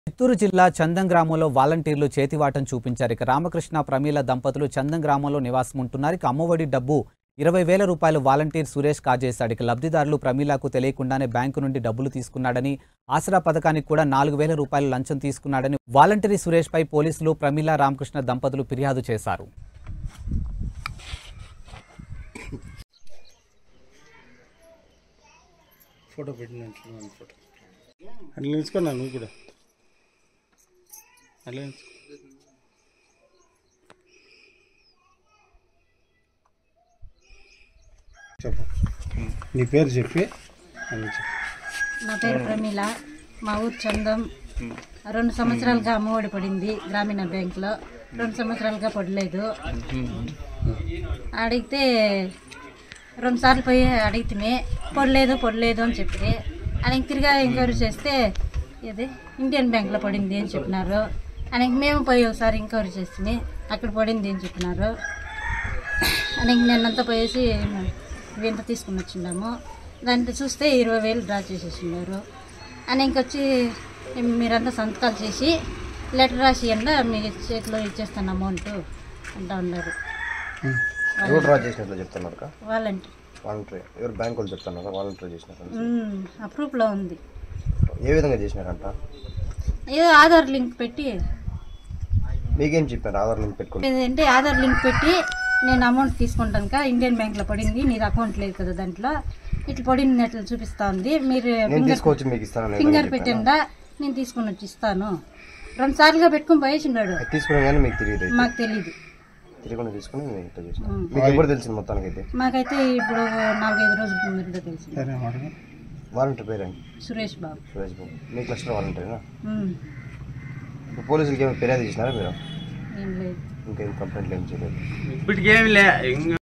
చిత్తూరు జిల్లా చందం గ్రామంలో వాలంటీర్లు చేతివాటం చూపించారు ఇక రామకృష్ణ ప్రమీల దంపతులు చందం గ్రామంలో నివాసం ఉంటున్నారు ఇక అమ్మఒడి డబ్బు ఇరవై వేల రూపాయలు వాలంటీర్ సురేష్ కాజేశాడు ఇక లబ్ధిదారులు ప్రమీలకు తెలియకుండానే బ్యాంకు నుండి డబ్బులు తీసుకున్నాడని ఆసరా పథకానికి కూడా నాలుగు వేల రూపాయలు లంచం తీసుకున్నాడని వాలంటీర్ సురేష్ పై పోలీసులు ప్రమీల రామకృష్ణ దంపతులు ఫిర్యాదు చేశారు ఫోటో పెట్టినట్లు ఫోటో అట్లా నిలుచుకున్నా నువ్వు కూడా అట్లా నిలుచు చెప్పు నీ పేరు చెప్పి అది చెప్పు. నా పేరు ప్రమీల మా ఊరు చందం రెండు సంవత్సరాలుగా అమ్మఒడి పడింది గ్రామీణ బ్యాంకులో రెండు సంవత్సరాలుగా పడలేదు అడిగితే రెండు సార్లు పోయి అడిగితే పడలేదు పడలేదు అని చెప్పి ఆయనకి తిరిగా ఎంక్వైరీ చేస్తే ఇది ఇండియన్ బ్యాంక్లో పడింది అని చెప్పినారు ఆయనకి మేము పోయి ఒకసారి ఎంక్వైరీ చేస్తే అక్కడ పడింది అని చెప్పినారు ఆయనకి నిన్నంతా పోయేసి ఇంత తీసుకుని వచ్చిండాము దాంట్లో చూస్తే ఇరవై వేలు డ్రా చేసేసినారు అని ఇంకొచ్చి మీరంతా సంతకాలు చేసి లెటర్ రాసి ఎండ మీ చేతిలో ఇచ్చేస్తాను అమౌంట్ అంటా ఉన్నారు ఎవరు డ్రా చేసినట్లు చెప్తున్నారు అక్క వాళ్ళంటే వాలంటరీ ఎవరు బ్యాంక్ వాళ్ళు చెప్తున్నారు వాలంటరీ చేసినారు అప్రూవ్లో ఉంది ఏ విధంగా చేసినారంట ఏదో ఆధార్ లింక్ పెట్టి మీకేం చెప్పారు ఆధార్ లింక్ పెట్టుకుని ఏంటంటే ఆధార్ లింక్ పెట్టి నేను అమౌంట్ తీసుకుంటాను కా ఇండియన్ బ్యాంక్లో పడింది నీది అకౌంట్ లేదు కదా దాంట్లో ఇట్లా పడింది అట్లా చూపిస్తా ఉంది మీరు నేను ఫింగర్ తీసుకొచ్చి మీకు ఇస్తాను ఫింగర్ పెట్టిందా నేను తీసుకుని వచ్చి ఇస్తాను రెండు సార్లుగా పెట్టుకుని పోయేసిన్నాడు తీసుకునే కానీ మీకు తెలియదు అయితే. మాకు తెలీదు తిరగకుండా తీసుకుని మీరు ఇట్లా చేసినారు ఉం. మీకు ఎప్పుడు తెలిసింది మొత్తానికి అయితే మాకైతే ఇప్పుడు నాలుగైదు రోజుల ముందు తెలిసింది సరే అడుగు వాలంటరీ పేరండి సురేష్ బాబు సురేష్ బాబు మీ క్లస్టర్ వాలంటరీనా ఉమ్, ఇప్పుడు పోలీసులకి ఏమైనా ఫిర్యాదు చేసినారా మీరు ఏం లేదు ఇంకేం కంప్లైంట్లు ఏం చేయలేదు ఇప్పటికేమి లే ఇంక